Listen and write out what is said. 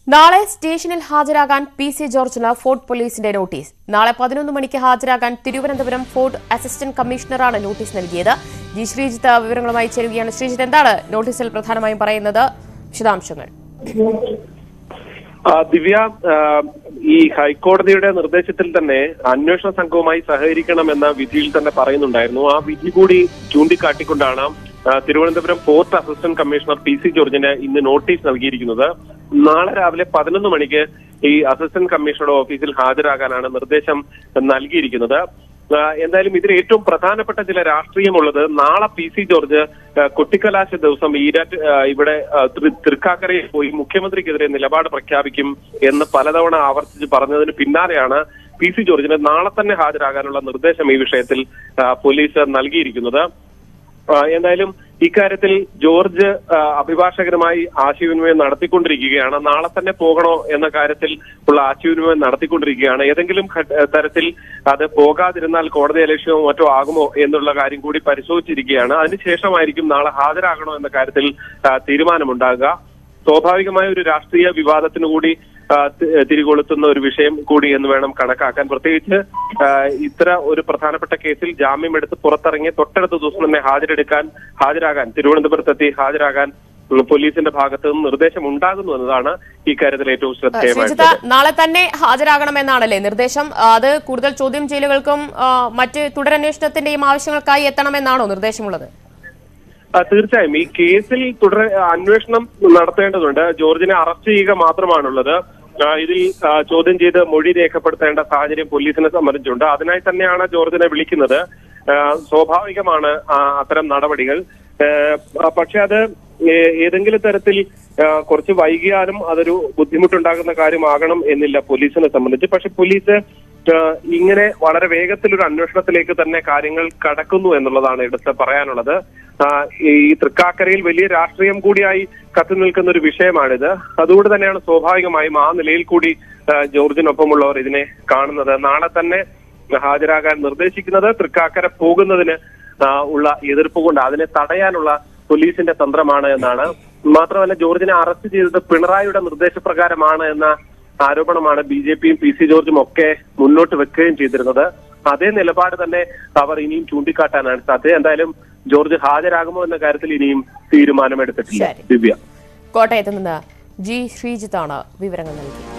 നാളെ സ്റ്റേഷനിൽ ഹാജരാകാൻ പി സി ജോർജിന് ഫോർട്ട് പോലീസിന്റെ നോട്ടീസ് നാളെ പതിനൊന്ന് മണിക്ക് ഹാജരാകാൻ തിരുവനന്തപുരം ഫോർട്ട് അസിസ്റ്റന്റ് കമ്മീഷണറാണ് നോട്ടീസ് നൽകിയത് ജി ശ്രീജിത്ത് വിവരങ്ങളുമായി ചേരുകയാണ് ശ്രീജിത്ത് എന്താണ് നോട്ടീസിൽ പ്രധാനമായും പറയുന്നത് വിശദാംശങ്ങൾ ആ, ദിവ്യ ആ, ഈ ഹൈക്കോടതിയുടെ നിർദ്ദേശത്തിൽ തന്നെ അന്വേഷണ സംഘവുമായി സഹകരിക്കണമെന്ന വിധിയിൽ തന്നെ പറയുന്നുണ്ടായിരുന്നു ആ വിധി കൂടി ചൂണ്ടിക്കാട്ടിക്കൊണ്ടാണ് ആ, Thiruvananthapuram fort assistant commissioner P C ജോർജിന് ഇന്ന് നോട്ടീസ് നൽകിയിരിക്കുന്നത് നാളെ രാവിലെ പതിനൊന്ന് മണിക്ക് ഈ അസിസ്റ്റന്റ് കമ്മീഷണറുടെ ഓഫീസിൽ ഹാജരാകാനാണ് നിർദ്ദേശം നൽകിയിരിക്കുന്നത് ആ, എന്തായാലും ഇതിൽ ഏറ്റവും പ്രധാനപ്പെട്ട ചില രാഷ്ട്രീയമുള്ളത് നാളെ പി സി ജോർജ് ആ, കൊട്ടിക്കലാശ ദിവസം ഈരാറ്റ് ആ, ഇവിടെ ആ, തൃ- തൃക്കാക്കരയിൽ പോയി മുഖ്യമന്ത്രിക്കെതിരെ നിലപാട് പ്രഖ്യാപിക്കും എന്ന് പലതവണ ആവർത്തിച്ച് പറഞ്ഞതിന് പിന്നാലെയാണ് പി സി ജോർജിന് നാളെ തന്നെ ഹാജരാകാനുള്ള നിർദ്ദേശം ഈ വിഷയത്തിൽ ആ, പോലീസ് നൽകിയിരിക്കുന്നത് ആ, എന്തായാലും ഇക്കാര്യത്തിൽ ജോർജ് ആ, അഭിഭാഷകരുമായി ആശയവിനിമയം നടത്തിക്കൊണ്ടിരിക്കുകയാണ് നാളെ തന്നെ പോകണോ എന്ന കാര്യത്തിൽ ഉള്ള ആശയവിനിമയം നടത്തിക്കൊണ്ടിരിക്കുകയാണ് ഏതെങ്കിലും ഘട്ട- തരത്തിൽ അത് പോകാതിരുന്നാൽ കോടതി അലക്ഷ്യമോ മറ്റോ ആകുമോ എന്നുള്ള കാര്യം കൂടി പരിശോധിച്ചിരിക്കുകയാണ് അതിനുശേഷമായിരിക്കും നാളെ ഹാജരാകണോ എന്ന കാര്യത്തിൽ ആ, തീരുമാനമുണ്ടാകുക സ്വാഭാവികമായ ഒരു രാഷ്ട്രീയ വിവാദത്തിന് കൂടി ആ, തി- തിരികൊളുത്തുന്ന ഒരു വിഷയം കൂടി എന്ന് വേണം കണക്കാക്കാൻ പ്രത്യേകിച്ച് ആ, ഇത്ര ഒരു പ്രധാനപ്പെട്ട കേസിൽ ജാമ്യം എടുത്ത് പുറത്തിറങ്ങിയ തൊട്ടടുത്ത ദിവസം തന്നെ ഹാജരെടുക്കാൻ ഹാജരാകാൻ തിരുവനന്തപുരത്തെത്തി ഹാജരാകാൻ ഉം, പോലീസിന്റെ ഭാഗത്ത് നിന്ന് നിർദ്ദേശം ഉണ്ടാകുന്നു എന്നതാണ് ഈ കാര്യത്തിൽ ഏറ്റവും ശ്രീജിത്ത് ശ്രദ്ധേയമായിട്ടുള്ളത് നാളെ തന്നെ ഹാജരാകണമെന്നാണല്ലേ നിർദ്ദേശം അത് കൂടുതൽ ചോദ്യം ചെയ്യലുകൾക്കും ആ, മറ്റ് തുടരന്വേഷണത്തിന്റെയും ആവശ്യങ്ങൾക്കായി എത്തണമെന്നാണോ നിർദ്ദേശമുള്ളത് ആ, തീർച്ചയായും ഈ കേസിൽ തുടർ അന്വേഷണം നടത്തേണ്ടതുണ്ട് ജോർജിനെ അറസ്റ്റ് ചെയ്യുക മാത്രമാണുള്ളത് ആ, ഇതിൽ ആ, ചോദ്യം ചെയ്ത് മൊഴി രേഖപ്പെടുത്തേണ്ട സാഹചര്യം പോലീസിനെ സംബന്ധിച്ചുണ്ട് അതിനായി തന്നെയാണ് ജോർജിനെ വിളിക്കുന്നത് ആ, സ്വാഭാവികമാണ് ആ, അത്തരം നടപടികൾ ആ, പക്ഷെ അത് ഏ- ഏതെങ്കിലും തരത്തിൽ ആ, കുറച്ച് വൈകിയാലും അതൊരു ബുദ്ധിമുട്ടുണ്ടാകുന്ന കാര്യമാകണം എന്നില്ല പോലീസിനെ സംബന്ധിച്ച് പക്ഷെ പോലീസ് ആ, ഇങ്ങനെ വളരെ വേഗത്തിൽ ഒരു അന്വേഷണത്തിലേക്ക് തന്നെ കാര്യങ്ങൾ കടക്കുന്നു എന്നുള്ളതാണ് എടുത്ത് പറയാനുള്ളത് ആ, ഈ തൃക്കാക്കരയിൽ വലിയ രാഷ്ട്രീയം കൂടിയായി കത്തി നിൽക്കുന്ന ഒരു വിഷയമാണിത് അതുകൊണ്ട് തന്നെയാണ് സ്വാഭാവികമായും ആ നിലയിൽ കൂടി ആ, ജോർജിനൊപ്പമുള്ളവർ ഇതിനെ കാണുന്നത് നാളെ തന്നെ ഹാജരാകാൻ നിർദ്ദേശിക്കുന്നത് തൃക്കാക്കര പോകുന്നതിന് ആ, ഉള്ള എതിർപ്പ് കൊണ്ട് അതിനെ തടയാനുള്ള പോലീസിന്റെ തന്ത്രമാണ് എന്നാണ് മാത്രമല്ല ജോർജിനെ അറസ്റ്റ് ചെയ്തത് പിണറായിയുടെ നിർദ്ദേശപ്രകാരമാണ് എന്ന ആരോപണമാണ് ബി ജെ പിയും പി സി ജോർജും ഒക്കെ മുന്നോട്ട് വെക്കുകയും ചെയ്തിരുന്നത് അതേ നിലപാട് തന്നെ അവർ ഇനിയും ചൂണ്ടിക്കാട്ടാനാണ് സാധ്യത എന്തായാലും ജോർജ് ഹാജരാകുമോ എന്ന കാര്യത്തിൽ ഇനിയും തീരുമാനമെടുത്തിട്ടില്ല ശരി. ദിവ്യ കോട്ടയത്ത് നിന്ന് ജി ശ്രീജിത്താണ് വിവരങ്ങൾ നൽകിയത്